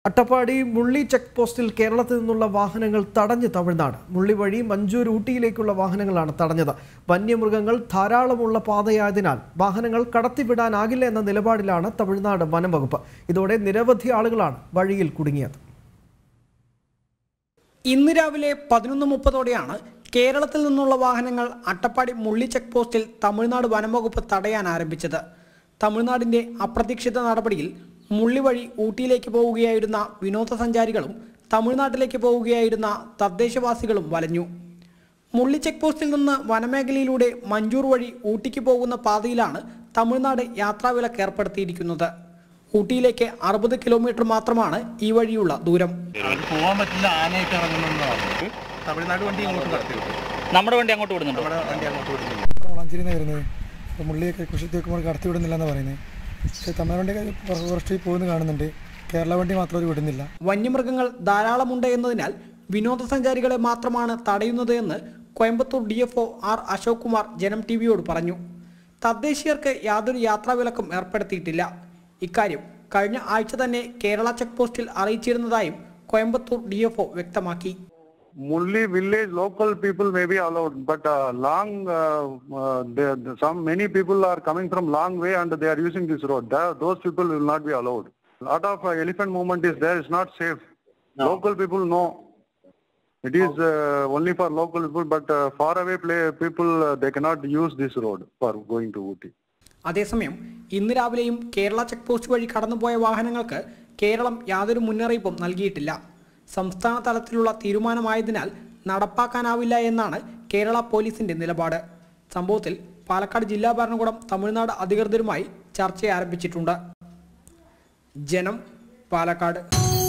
അട്ടപ്പാടി മുള്ളി check പോസ്റ്റിൽ കേരളത്തിൽ നിന്നുള്ള വാഹനങ്ങൾ തടഞ്ഞ് തമിഴ്നാട് മുള്ളി വഴി മഞ്ചൂർ ഊട്ടിയിലേക്കുള്ള വാഹനങ്ങളാണ് തടഞ്ഞത് വന്യമൃഗങ്ങൾ ധാരാളമുള്ള പാതയായതിനാൽ വാഹനങ്ങൾ കടത്തിവിടാനാകില്ല എന്ന നിലപാടിലാണ് തമിഴ്നാട് വനം വകുപ്പ് ഇതോടെ നിരവധി ആളുകളാണ് വഴിയിൽ കുടുങ്ങിയത് ഇന്ന് രാവിലെ പതിനൊന്ന് മുപ്പതോടെയാണ് കേരളത്തിൽ നിന്നുള്ള വാഹനങ്ങൾ അട്ടപ്പാടി മുള്ളി ചെക്ക് പോസ്റ്റിൽ തമിഴ്നാട് വനംവകുപ്പ് തടയാൻ ആരംഭിച്ചത് തമിഴ്നാടിന്റെ അപ്രതീക്ഷിത നടപടിയിൽ മുള്ളി വഴി ഊട്ടിയിലേക്ക് പോവുകയായിരുന്ന വിനോദസഞ്ചാരികളും തമിഴ്നാട്ടിലേക്ക് പോവുകയായിരുന്ന തദ്ദേശവാസികളും വലഞ്ഞു മുള്ളി ചെക്ക് പോസ്റ്റിൽ നിന്ന് വനമേഖലയിലൂടെ മഞ്ചൂർ വഴി ഊട്ടിക്ക് പോകുന്ന പാതയിലാണ് തമിഴ്നാട് യാത്രാവിലക്ക് ഏർപ്പെടുത്തിയിരിക്കുന്നത് ഊട്ടിയിലേക്ക് അറുപത് കിലോമീറ്റർ മാത്രമാണ് ഈ വഴിയുള്ള ദൂരം അത് പോകാൻ പറ്റില്ല ആനയൊക്കെ ഇറങ്ങുന്നെന്ന് പറഞ്ഞു തമിഴ്നാട് വണ്ടി ഇങ്ങോട്ട് കടത്തി വിട്ടു നമ്മുടെ വണ്ടി അങ്ങോട്ട് വിടുന്നുണ്ടോ നമ്മുടെ വണ്ടി അങ്ങോട്ട് വിടുന്നില്ല വളാഞ്ചേരി വരുന്നത് അപ്പോൾ മുള്ളിയൊക്കെ കുശത്തേക്ക് നമ്മൾ കടത്തി വിടുന്നില്ല എന്ന് പറയുന്നത് പക്ഷേ തമിഴ് വണ്ടിയൊക്കെ ഫോറസ്റ്റിൽ പോകുന്നത് കാണുന്നുണ്ട് കേരള വണ്ടി മാത്രം അവർ വിടുന്നില്ല വന്യമൃഗങ്ങൾ ധാരാളമുണ്ട് എന്നതിനാൽ വിനോദസഞ്ചാരികളെ മാത്രമാണ് തടയുന്നത് എന്ന് Coimbatore D F O R Ashok Kumar ജനം ടി വിയോട് പറഞ്ഞു തദ്ദേശീയർക്ക് യാതൊരു യാത്രാവിലക്കും ഏർപ്പെടുത്തിയിട്ടില്ല ഇക്കാര്യം കഴിഞ്ഞ ആഴ്ച തന്നെ കേരള ചെക്ക് പോസ്റ്റിൽ അറിയിച്ചിരുന്നതായും കോയമ്പത്തൂർ ഡി എഫ് ഒ വ്യക്തമാക്കി Mulli village local people may be allowed, but uh, long, uh, uh, there, some many people are coming from long way and they are using this road. Tha- those people will not be allowed. Lot of uh, elephant movement is there. It's not safe. Local people know. It is uh, only for local people, but uh, far away play, people uh, they cannot use this road for going to Ooty. അതേസമയം ഇന്ന് രാവിലെയും Kerala check post വഴി കടന്നുപോയ വാഹനങ്ങൾക്ക് കേരളം യാതൊരു മുന്നറിയിപ്പും നൽകിയിട്ടില്ല സംസ്ഥാന തലത്തിലുള്ള തീരുമാനമായതിനാൽ നടപ്പാക്കാനാവില്ല എന്നാണ് കേരള പോലീസിന്റെ നിലപാട് സംഭവത്തിൽ പാലക്കാട് ജില്ലാ ഭരണകൂടം തമിഴ്നാട് അധികൃതരുമായി ചർച്ച ആരംഭിച്ചിട്ടുണ്ട് ജനം പാലക്കാട്